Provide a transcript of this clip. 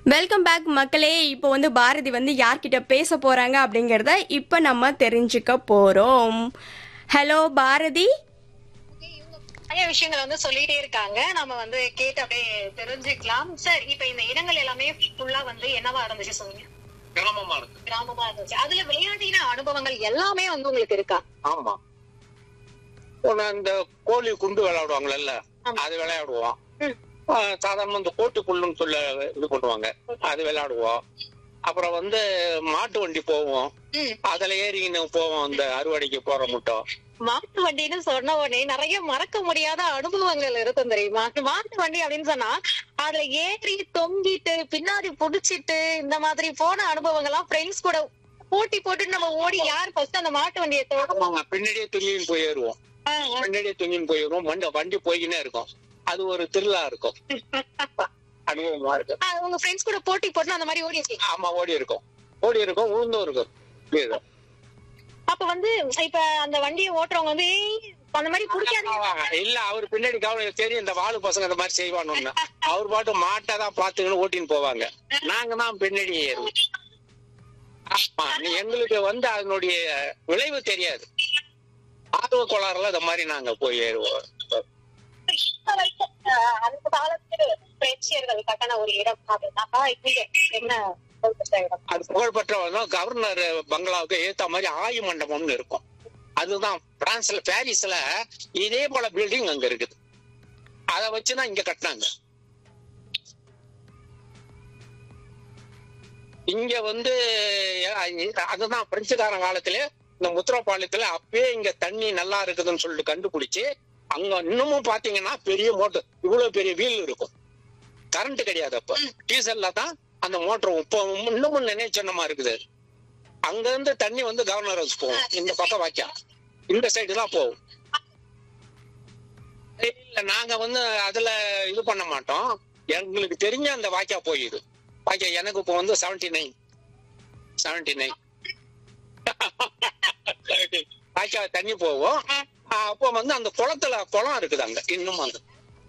Welcome back மக்களே இப்போ வந்து பாரதி வந்து யார்கிட்ட பேச போறாங்க அப்படிங்கறத இப்போ நம்ம தெரிஞ்சுக்க போறோம் ஹலோ பாரதி நிறைய விஷயங்கள் வந்து சொல்லிட்டே இருக்காங்க நம்ம வந்து கேட்டு அப்படியே தெரிஞ்சுக்கலாம் சார் இப்ப இந்த இடங்கள் எல்லாமே ஃபுல்லா வந்து என்னவா இருந்துச்சு சொல்லுங்க கிராமமா இருக்கு கிராமமா இருந்துச்சு அதுல விளையாட்டின அனுபவங்கள் எல்லாமே வந்து உங்களுக்கு இருக்கா ஆமா ஒண்ணு இந்த கோழி குண்டு விளையாடுவாங்கல்ல ஆமா. அது விளையாடுவோம் ம். ஆ, சாதாரண இந்த கோட்டு புல்லுன்னு சொல்ல இது பண்ணுவாங்க அது விளையாடுவோம் அப்புறம் வந்து மாட்டு வண்டி போவோம் ம். அதுல ஏறிக்கின்னு போவோம் இந்த அறுவடைக்கு போற முட்டம் மாட்டு வண்டின்னு சொன்ன உடனே நிறைய மறக்க முடியாத அனுபவங்கள் இருக்கும் தெரியுமா மாட்டு வண்டி அப்படின்னு சொன்னா அதுல ஏறி தொங்கிட்டு பின்னாடி புடிச்சிட்டு இந்த மாதிரி போன அனுபவங்கள்லாம் ஃப்ரெண்ட்ஸ் கூட போட்டி போட்டு நம்ம ஓடி யார் ஃபர்ஸ்ட் அந்த மாட்டு வண்டியை தொடும் ஆமாங்க பின்னாடியே துங்கின்னு போய் ஏறுவோம் பின்னாடியே துங்கின்னு போயிடுவோம் வண்டி வண்டி போய்க்கினே இருக்கும் அது ஒரு திருவிழா இருக்கும் அனுபவமா இருக்கு உங்க ஃப்ரெண்ட்ஸ் கூட போட்டி போட்டு அந்த மாதிரி ஓடி இருக்கீங்க ஆமா ஓடி இருக்கும் ஓடி இருக்கும் உளுந்தும் இருக்கும் இது. அப்ப வந்து இப்ப அந்த வண்டியை ஓட்டுறவங்க வந்து "ஏய், அந்த மாதிரி பிடிக்காதீங்க ஆமாங்க. இல்ல அவர் பின்னாடி கவனம் தெரியும் இந்த வாழு பசங்க இந்த மாதிரி செய்வானு அவர் பாட்டு மாட்டை தான் பாத்துக்கணும் ஓட்டின்னு போவாங்க நாங்க தான் பின்னாடி ஏறுவோம் ஆமா நீ- எங்களுக்கு வந்து அதனுடைய விளைவு தெரியாது ஆர்வ கோளாறுல இந்த மாதிரி நாங்க போய் ஏறுவோம் இப்ப வரைக்கும், அஹ், அந்த காலத்துல பிரேட்சியர்கள் கட்டண ஒரு இடம் அப்படின்னாக்கா இங்க என்ன குறிப்பிட்ட இடம் அது புகழ்பெற்ற கவர்னர் பங்களாவுக்கு ஏத்த மாதிரி ஆயு மண்டபம்னு இருக்கும் அதுதான் பிரான்ஸ்ல பாரிஸ்ல இதே போல பில்டிங் அங்க இருக்குது அத வச்சுதான் இங்க கட்டினாங்க இங்க வந்து அஹ், அதுதான் பிரெஞ்சுக்காரன் காலத்துல இந்த முத்திரப்பாளையத்துல அப்பயே இங்க தண்ணி நல்லா இருக்குதுன்னு சொல்லிட்டு கண்டுபிடிச்சு அங்க இன்னமும் பாத்தீங்கன்னா பெரிய மோட்டர் இவ்வளவு பெரிய வீல் இருக்கும் கரண்ட் கிடையாது அப்ப டீசல்ல தான் அந்த மோட்டர் இப்போ இன்னமும் நினைச்சனமா இருக்குது அங்க இருந்து தண்ணி வந்து கவர்னர் ஹவுஸ் போகும் இந்த பக்கம் வாய்க்கா இந்த சைடு தான் போகும் இல்ல நாங்க வந்து அதுல இது பண்ண மாட்டோம் எங்களுக்கு தெரிஞ்ச அந்த வாய்க்கா போயிது வாய்க்கா எனக்கு இப்போ வந்து செவன்டி நைன் செவன்டி நைன் வாய்க்கா தண்ணி போகும் அப்போ வந்து அந்த குளத்துல குளம் இருக்குது அங்க இன்னும் அந்த